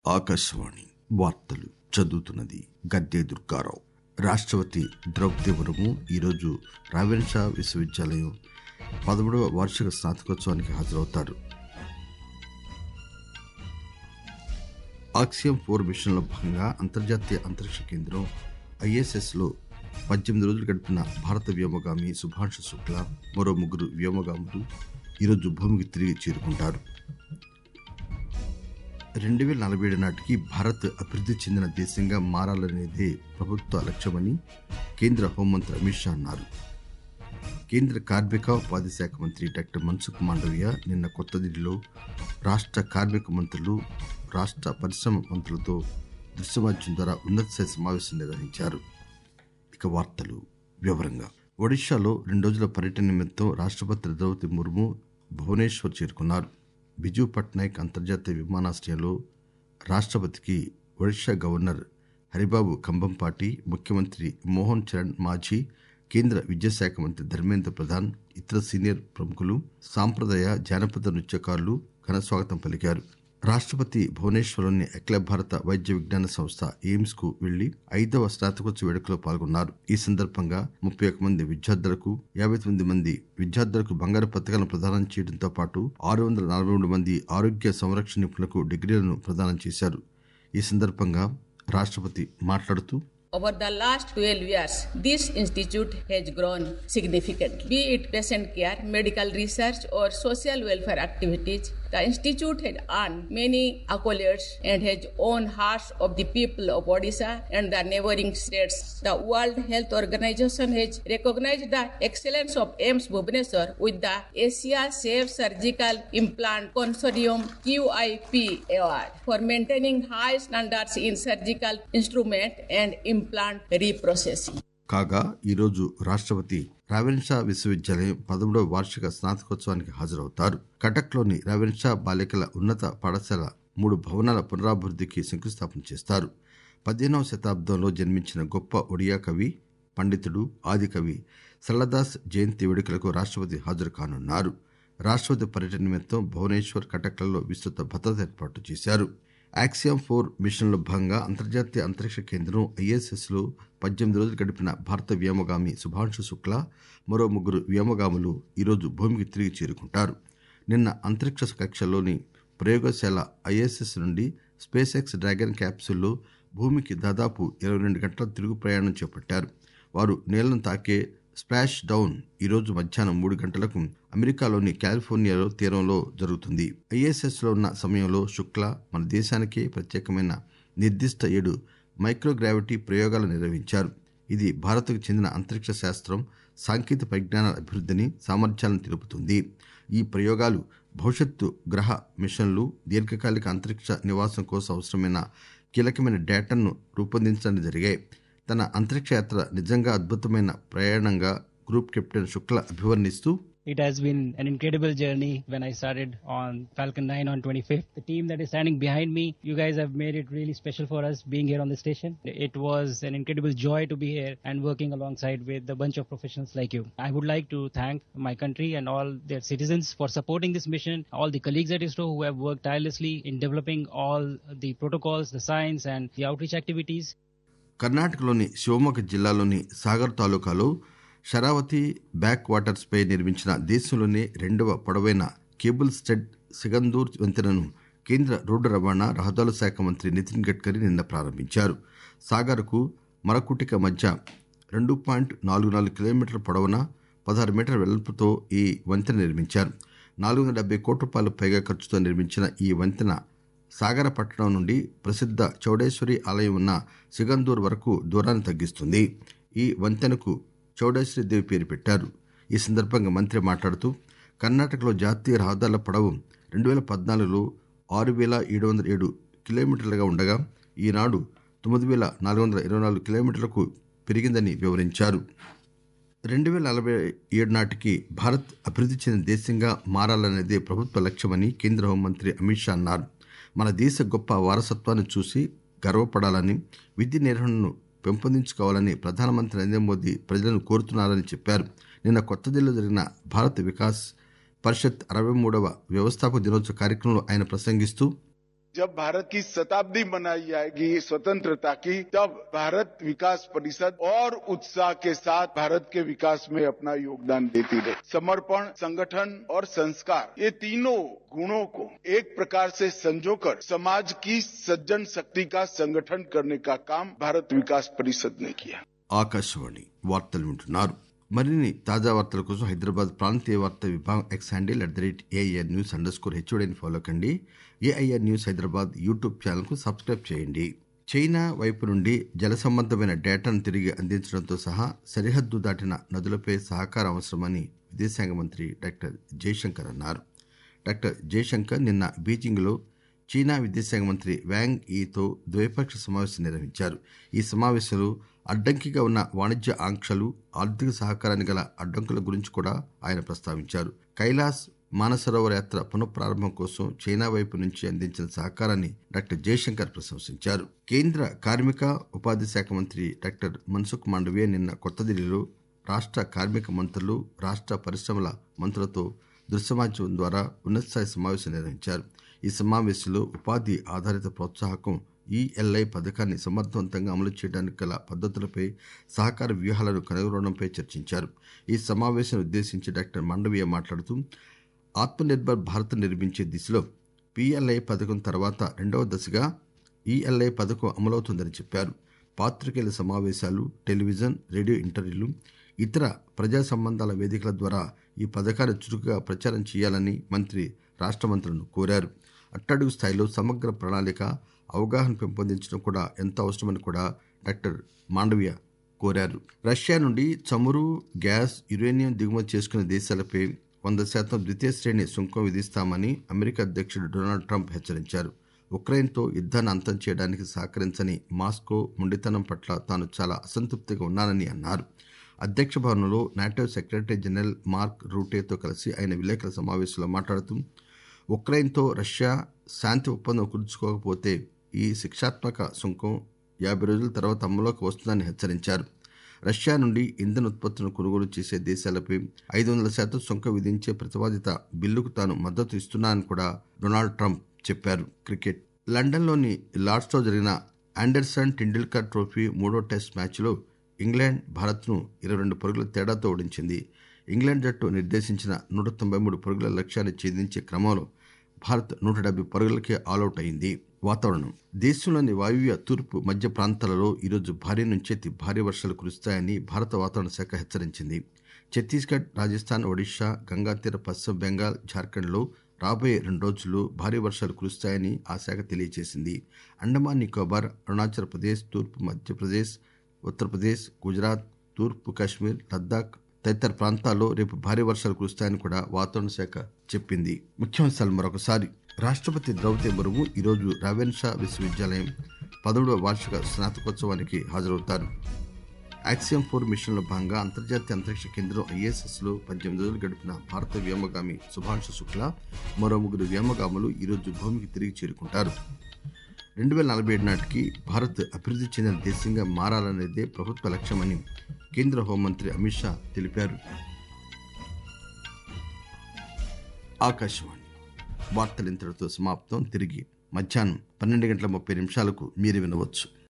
ఆకాశవాణి వార్తలు చదువుతున్నది గద్దె దుర్గారావు రాష్ట్రపతి ద్రౌపది ముర్ము ఈరోజు రావెన్షా విశ్వవిద్యాలయం పదమూడవ వార్షిక స్నాతకోత్సవానికి హాజరవుతారు ఆక్సియం ఫోర్ మిషన్లో భాగంగా అంతర్జాతీయ అంతరిక్ష కేంద్రం ఐఎస్ఎస్ లో పద్దెనిమిది రోజులు గడిపిన భారత వ్యోమగామి సుభాష్ శుక్లా మరో ముగ్గురు వ్యోమగాములు ఈరోజు భూమికి తిరిగి చేరుకుంటారు రెండు వేల నలభై ఏడు నాటికి భారత్ అభివృద్ధి చెందిన దేశంగా మారాలనేదే ప్రభుత్వ లక్ష్యమని కేంద్ర హోంమంత్రి అమిత్ షా అన్నారు కేంద్ర కార్మిక ఉపాధి శాఖ మంత్రి డాక్టర్ మన్సుఖ్ మాండవ్య నిన్న కొత్త ఢిల్లీలో రాష్ట్ర కార్మిక మంత్రులు రాష్ట్ర పరిశ్రమ మంత్రులతో దృశ్యమాధ్యం ద్వారా ఉన్నత స్థాయి సమావేశం నిర్వహించారు ఇక వార్తలు వివరంగా ఒడిశాలో రెండు రోజుల పర్యటన నిమిత్తం రాష్ట్రపతి ద్రౌపది ముర్ము భువనేశ్వర్ చేరుకున్నారు బిజు పట్నాయక్ అంతర్జాతీయ విమానాశ్రయంలో రాష్ట్రపతికి ఒడిశా గవర్నర్ హరిబాబు కంబంపాటి ముఖ్యమంత్రి మోహన్ చరణ్ మాఝీ కేంద్ర విద్యాశాఖ మంత్రి ధర్మేంద్ర ప్రధాన్ ఇతర సీనియర్ ప్రముఖులు సాంప్రదాయ జానపద నృత్యకారులు ఘన స్వాగతం పలికారు రాష్ట్రపతి భువనేశ్వర్లోని అఖిల భారత వైద్య విజ్ఞాన సంస్థ ఎయిమ్స్ కు వెళ్లి ఐదవ స్నాతకోత్సవ వేడుకలో పాల్గొన్నారు ఈ సందర్భంగా ముప్పై ఒక్క మంది విద్యార్థులకు యాభై తొమ్మిది మంది విద్యార్థులకు బంగారు పథకాలను ప్రదానం చేయడంతో పాటు ఆరు వందల నలభై మూడు మంది ఆరోగ్య సంరక్షణ నిపుణులకు డిగ్రీలను ప్రదానం చేశారు ఈ సందర్భంగా రాష్ట్రపతి మాట్లాడుతూ Over the last 12 years, this institute has grown significantly. Be it patient care, medical research, or social welfare activities, the institute has earned many accolades and has won hearts of the people of Odisha and the neighboring states. The World Health Organization has recognized the excellence of AIMS Bhubaneswar with the Asia Safe Surgical Implant Consortium QIP Award for maintaining high standards in surgical instrument and implant reprocessing. కాగా ఈరోజు రాష్ట్రపతి రావెన్షా విశ్వవిద్యాలయం పదమూడవ వార్షిక స్నాతకోత్సవానికి హాజరవుతారు కటక్లోని రావెన్షా బాలికల ఉన్నత పాఠశాల మూడు భవనాల పునరాభివృద్ధికి శంకుస్థాపన చేస్తారు పదిహేనవ శతాబ్దంలో జన్మించిన గొప్ప ఒడియా కవి పండితుడు ఆదికవి సరళదాస్ జయంతి వేడుకలకు రాష్ట్రపతి హాజరు కానున్నారు రాష్ట్రపతి పర్యటన నిమిత్తం భువనేశ్వర్ కటక్లలో విస్తృత భద్రత ఏర్పాటు చేశారు యాక్సియం ఫోర్ మిషన్లో భాగంగా అంతర్జాతీయ అంతరిక్ష కేంద్రం ఐఎస్ఎస్ లో పద్దెనిమిది రోజులు గడిపిన భారత వ్యోమగామి సుభాంశు శుక్లా మరో ముగ్గురు వ్యోమగాములు ఈరోజు భూమికి తిరిగి చేరుకుంటారు నిన్న అంతరిక్ష కక్షలోని ప్రయోగశాల ఐఎస్ఎస్ నుండి స్పేస్ ఎక్స్ డ్రాగన్ క్యాప్సూల్లో భూమికి దాదాపు ఇరవై రెండు గంటల తిరుగు ప్రయాణం చేపట్టారు వారు నేలను తాకే స్ప్లాష్ డౌన్ ఈరోజు మధ్యాహ్నం మూడు గంటలకు అమెరికాలోని కాలిఫోర్నియాలో తీరంలో జరుగుతుంది ఐఎస్ఎస్ లో ఉన్న సమయంలో శుక్ల మన దేశానికే ప్రత్యేకమైన నిర్దిష్ట ఏడు మైక్రోగ్రావిటీ ప్రయోగాలు నిర్వహించారు ఇది భారత్కు చెందిన అంతరిక్ష శాస్త్రం సాంకేతిక పరిజ్ఞానాల అభివృద్ధిని సామర్థ్యాలను తెలుపుతుంది ఈ ప్రయోగాలు భవిష్యత్తు గ్రహ మిషన్లు దీర్ఘకాలిక అంతరిక్ష నివాసం కోసం అవసరమైన కీలకమైన డేటాను రూపొందించడానికి జరిగాయి తన అంతరిక్ష యాత్ర నిజంగా అద్భుతమైన ప్రయాణంగా గ్రూప్ కెప్టెన్ శుక్ల అభివర్ణిస్తూ It has been an incredible journey when I started on Falcon 9 on 25th. The team that is standing behind me, you guys have made it really special for us being here on the station. It was an incredible joy to be here and working alongside with a bunch of professionals like you. I would like to thank my country and all their citizens for supporting this mission, all the colleagues at ISRO who have worked tirelessly in developing all the protocols, the science and the outreach activities. కర్ణాటకలోని శివమొగ్గ జిల్లాలోని సాగర్ తాలూకాలో షరావతి back waters పై నిర్మించిన దేశంలోనే రెండవ పొడవైన cable స్టెడ్ సిగందూర్ వంతెనను కేంద్ర road రవాణా రహదారుల శాఖ మంత్రి నితిన్ గడ్కరీ నిన్న ప్రారంభించారు సాగర్కు మరకుటిక మధ్య రెండు పాయింట్ నాలుగు నాలుగు కిలోమీటర్ల పొడవున పదహారు మీటర్ల వెడల్పుతో ఈ వంతెన నిర్మించారు నాలుగు వందల డెబ్బై కోట్ల రూపాయలు పైగా ఖర్చుతో నిర్మించిన ఈ వంతెన సాగర పట్టణం నుండి ప్రసిద్ధ చౌడేశ్వరి ఆలయం ఉన్న సిగందూర్ వరకు దూరాన్ని తగ్గిస్తుంది ఈ వంతెనకు చౌడేశ్వరి దేవి పేరు పెట్టారు ఈ సందర్భంగా మంత్రి మాట్లాడుతూ కర్ణాటకలో జాతీయ రహదారుల పొడవు రెండు వేల పద్నాలుగులో ఆరు వేల ఏడు వందల ఏడు కిలోమీటర్లుగా ఉండగా ఈనాడు తొమ్మిది వేల నాలుగు వందల ఇరవై నాలుగు కిలోమీటర్లకు పెరిగిందని వివరించారు రెండు వేల నలభై ఏడు నాటికి భారత్ అభివృద్ధి చెందిన దేశంగా మారాలనేదే ప్రభుత్వ లక్ష్యమని కేంద్ర హోంమంత్రి అమిత్ షా అన్నారు మన దేశ గొప్ప వారసత్వాన్ని చూసి గర్వపడాలని విద్య నిర్వహణను పెంపొందించుకోవాలని ప్రధానమంత్రి నరేంద్ర మోదీ ప్రజలను కోరుతున్నారని చెప్పారు నిన్న కొత్త ఢిల్లీలో జరిగిన భారత్ వికాస్ పరిషత్ అరవై మూడవ వ్యవస్థాపక దినోత్సవ కార్యక్రమంలో ఆయన ప్రసంగిస్తూ जब भारत की शताब्दी मनाई जाएगी स्वतंत्रता की तब भारत विकास परिषद और उत्साह के साथ भारत के विकास में अपना योगदान देती रहे समर्पण संगठन और संस्कार ये तीनों गुणों को एक प्रकार से संजोकर समाज की सज्जन शक्ति का संगठन करने का काम भारत विकास परिषद ने किया ఆకాశవాణి వార్తలు వింటున్నారు మరిన్ని తాజా వార్తల కోసం హైదరాబాద్ ప్రాంతీయ వార్తా విభాగం X handle at the rate AIR news under score హెచ్ఓడిని ఫాలో కండి ఏఐఆర్ న్యూస్ హైదరాబాద్ యూట్యూబ్ ఛానల్కు సబ్స్క్రైబ్ చేయండి చైనా వైపు నుండి జల సంబంధమైన డేటాను తిరిగి అందించడంతో సహా సరిహద్దు దాటిన నదులపై సహకారం అవసరమని విదేశాంగ మంత్రి డాక్టర్ జయశంకర్ అన్నారు డాక్టర్ జయశంకర్ నిన్న బీజింగ్లో చీనా విదేశాంగ మంత్రి వ్యాంగ్ ఈతో ద్వైపాక్షిక సమావేశం నిర్వహించారు ఈ సమావేశంలో అడ్డంకిగా ఉన్న వాణిజ్య ఆంక్షలు ఆర్థిక సహకారాన్ని గల అడ్డంకుల గురించి కూడా ఆయన ప్రస్తావించారు కైలాస్ మానసరోవర్ యాత్ర పునఃప్రారంభం కోసం చైనా వైపు నుంచి అందించిన సహకారాన్ని డాక్టర్ జయశంకర్ ప్రశంసించారు కేంద్ర కార్మిక ఉపాధి శాఖ మంత్రి డాక్టర్ మన్సుఖ్ మాండవీయ నిన్న కొత్త ఢిల్లీలో రాష్ట్ర కార్మిక మంత్రులు రాష్ట్ర పరిశ్రమల మంత్రులతో దృశ్యమాధ్యమం ద్వారా ఉన్నతస్థాయి సమావేశం నిర్వహించారు ఈ సమావేశంలో ఉపాధి ఆధారిత ప్రోత్సాహకం ఈఎల్ఐ పథకాన్ని సమర్థవంతంగా అమలు చేయడానికి గల పద్ధతులపై సహకార వ్యూహాలను కనుగొనడంపై చర్చించారు ఈ సమావేశాన్ని ఉద్దేశించి డాక్టర్ మండవీయ మాట్లాడుతూ ఆత్మనిర్భర్ భారత్ నిర్మించే దిశలో పిఎల్ఐ పథకం తర్వాత రెండవ దశగా ఈఎల్ఐ పథకం అమలవుతుందని చెప్పారు పాత్రికేయుల సమావేశాలు టెలివిజన్ రేడియో ఇంటర్వ్యూలు ఇతర ప్రజా సంబంధాల వేదికల ద్వారా ఈ పథకాన్ని చురుకుగా ప్రచారం చేయాలని మంత్రి రాష్ట్ర మంత్రులను కోరారు అట్టడుగు స్థాయిలో సమగ్ర ప్రణాళిక అవగాహన పెంపొందించడం కూడా ఎంత అవసరమని కూడా డాక్టర్ మాండవీయ కోరారు రష్యా నుండి చమురు గ్యాస్ యురేనియం దిగుమతి చేసుకునే దేశాలపై వంద శాతం ద్వితీయ శ్రేణి సుంకం విధిస్తామని అమెరికా అధ్యక్షుడు డొనాల్డ్ ట్రంప్ హెచ్చరించారు ఉక్రెయిన్తో యుద్ధాన్ని అంతం చేయడానికి సహకరించని మాస్కో మొండితనం పట్ల తాను చాలా అసంతృప్తిగా ఉన్నానని అన్నారు అధ్యక్ష భవనంలో నాటో సెక్రటరీ జనరల్ మార్క్ రూటేతో కలిసి ఆయన విలేకరుల సమావేశంలో మాట్లాడుతూ ఉక్రెయిన్తో రష్యా శాంతి ఒప్పందం కుదుర్చుకోకపోతే ఈ శిక్షాత్మక సుంకం యాభై రోజుల తర్వాత అమలులోకి వస్తుందని హెచ్చరించారు రష్యా నుండి ఇంధన ఉత్పత్తులను కొనుగోలు చేసే దేశాలపై ఐదు వందల శాతం సుంకం విధించే ప్రతిపాదిత బిల్లుకు తాను మద్దతు ఇస్తున్నానని కూడా డొనాల్డ్ ట్రంప్ చెప్పారు క్రికెట్ లండన్లోని లార్డ్స్లో జరిగిన ఆండర్సన్ టెండూల్కర్ ట్రోఫీ మూడో టెస్ట్ మ్యాచ్లో ఇంగ్లాండ్ భారత్ను ఇరవై రెండు పరుగుల తేడాతో ఓడించింది ఇంగ్లాండ్ జట్టు నిర్దేశించిన నూట తొంభై మూడు పరుగుల లక్ష్యాన్ని ఛేదించే క్రమంలో భారత్ నూట డెబ్బై పరుగులకే ఆలౌట్ అయింది వాతావరణం దేశంలోని వాయువ్య తూర్పు మధ్య ప్రాంతాలలో ఈరోజు భారీ నుంచి అతి భారీ వర్షాలు కురుస్తాయని భారత వాతావరణ శాఖ హెచ్చరించింది ఛత్తీస్గఢ్ రాజస్థాన్ ఒడిశా గంగాతీర పశ్చిమ బెంగాల్ జార్ఖండ్లో రాబోయే రెండు రోజుల్లో భారీ వర్షాలు కురుస్తాయని ఆ శాఖ తెలియజేసింది అండమాన్ నికోబార్ అరుణాచల్ ప్రదేశ్ తూర్పు మధ్యప్రదేశ్ ఉత్తరప్రదేశ్ గుజరాత్ తూర్పు కాశ్మీర్ లద్దాఖ్ తదితర ప్రాంతాల్లో రేపు భారీ వర్షాలు కురుస్తాయని కూడా వాతావరణ శాఖ చెప్పింది ముఖ్యాంశాలు మరొకసారి రాష్ట్రపతి ద్రౌపది ముర్ము ఈరోజు రావెన్షా విశ్వవిద్యాలయం పదమూడవ వార్షిక స్నాతకోత్సవానికి హాజరవుతారు యాక్సియం ఫోర్ మిషన్లో భాగంగా అంతర్జాతీయ అంతరిక్ష కేంద్రం ఐఎస్ఎస్ లో పద్దెనిమిది రోజులు గడిపిన భారత వ్యోమగామి శుభాంశు శుక్లా మరో ముగ్గురు వ్యోమగాములు ఈరోజు భూమికి తిరిగి చేరుకుంటారు రెండు వేల నలభై ఏడు నాటికి భారత్ అభివృద్ధి చెందిన దేశంగా మారాలనేదే ప్రభుత్వ లక్ష్యమని కేంద్ర హోంమంత్రి అమిత్ షా తెలిపారు ఆకాశవాణి వార్తలు ఇంతటితో సమాప్తం తిరిగి మధ్యాహ్నం పన్నెండు గంటల ముప్పై నిమిషాలకు మీరు వినవచ్చు